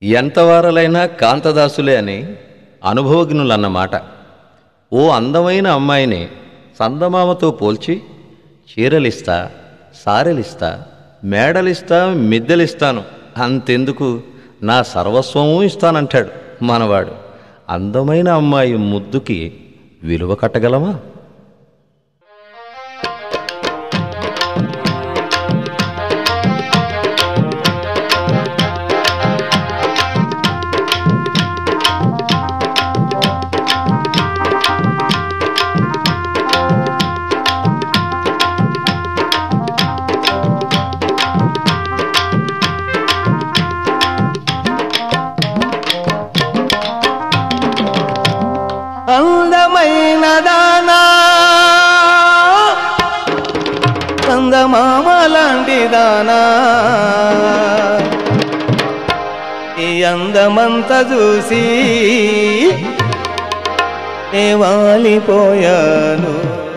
ఎంతవారలైనా కాంతదాసులే అని అనుభవజ్ఞులన్నమాట ఓ అందమైన అమ్మాయిని సందమామతో పోల్చి చీరలిస్తా సారెలిస్తా మేడలిస్తా మిద్దెలిస్తాను అంతెందుకు నా సర్వస్వము ఇస్తానంటాడు మనవాడు అందమైన అమ్మాయి ముద్దుకి విలువ కట్టగలమా అందమైన దానా చందమామ లాంటి దానా ఈ అందమంతా చూసి నే వాలిపోయాను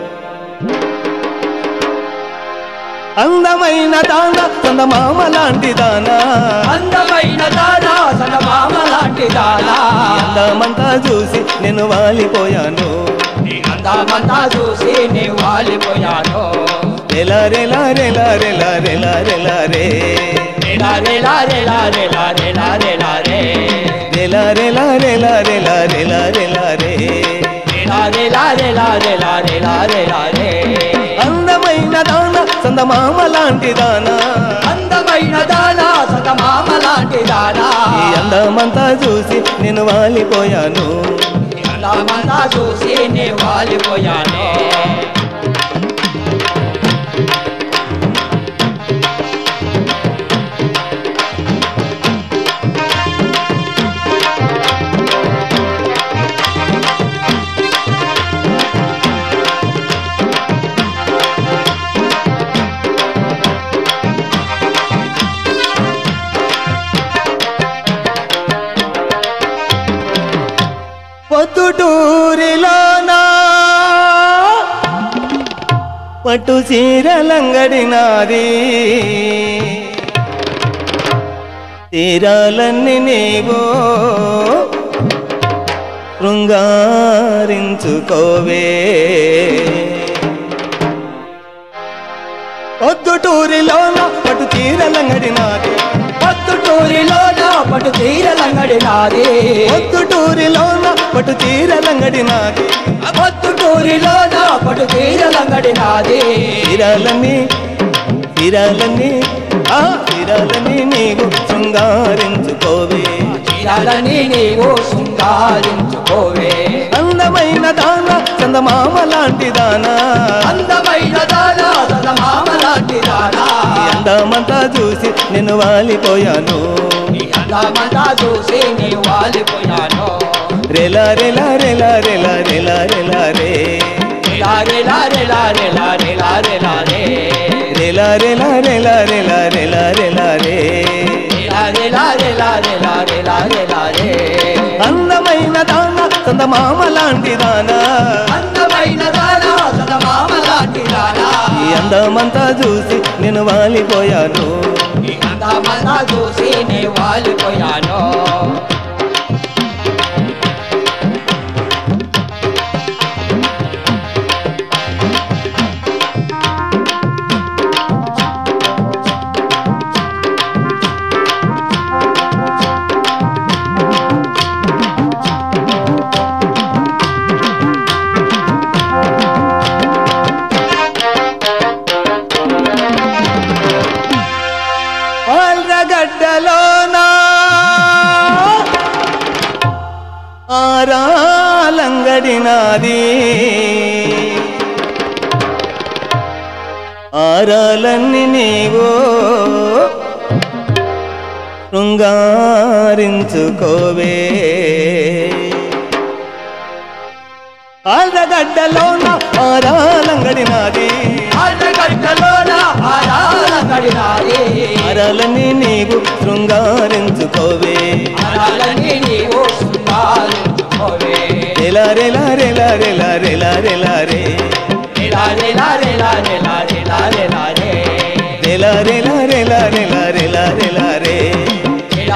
అందమైన దాన చందమామ లాంటి దానా అందమైన దానా సనమామ లాంటి దానా అందమంతా చూసి నేను వాలిపోయాను నీ అందమంతా చూసి నీ వాలిపోయాను రెలా రెలా రెలా రెలా రెలా రెలా రే రేలా రేలా రేలా రేలా రేలా రేలా రే రెలా రెలా రెలా రెలా రెలా రెలా రే రేలా రేలా రేలా రేలా రేలా రేలా రే అందమైన దాన చందమామ లాంటి దానా అందమైన దానా సతమామ లాంటి దానా ఈ అందమంతా చూసి నేను వాలిపోయాను నీ అందమంతా చూసి నీ వాలిపోయాను పొద్దుటూరిలోనా పట్టు చీరలంగడి నాది తీరాలన్నీ నీవు శృంగారించుకోవే పొద్దుటూరిలోన పట్టు చీరలంగడి నాది పత్తుటూరిలోన పట్టు చీరలంగడి నాది పొద్దుటూరిలోన పట్టు చీరలంగడి నాది పత్తుటూరిలోన పట్టు చీరలంగడి నాది తీరాలని తీరాలని ఆ తీరాలని నీవు శృంగారించుకోవే చీరాలని నీవు శృంగారించుకోవే అందమైన దాన చందమామ లాంటి దానా అందమైన దానా సదమామ లాంటి దానా ఈ అందమంతా చూసి నేను వాలిపోయాను నీ అందమంతా చూసి నీ వాలిపోయాను రెలా రెలా రెలా రెలా రెలా రెలా రే రేలా రేలా రేలా రేలా రేలా రేలా రే రెలా రెలా రెలా రెలా రెలా రెలా రే రేలా రేలా రేలా రేలా రేలా రేలా రే అందమైన దాన చందమామ లాంటి దానా అందమైన దానా సదమామ లాంటి దానా ఈ అందమంతా చూసి నేను వాలిపోయాను నీ అందమంతా చూసి నీ వాలిపోయాను ఆల్రగడ్డలోనా ఆరాలంగడి నాది ఆరాలన్నీ నీవు శృంగారించుకోవే ఆల్రగడ్డలోన ఆరాలంగడి నాది ఆటగడ్డలోన ఆరాలంగడి నాది ఆరాలన్నీ నీవు శృంగారించుకోవే ఆరాలని నీవు శృంగారించుకోవే రెలా రెలా రెలా రెలా రెలా రెలా రే రేలా రేలా రేలా రేలా రేలా రేలా రే రెలా రెలా రెలా రెలా రెలా రెలా రే రేలా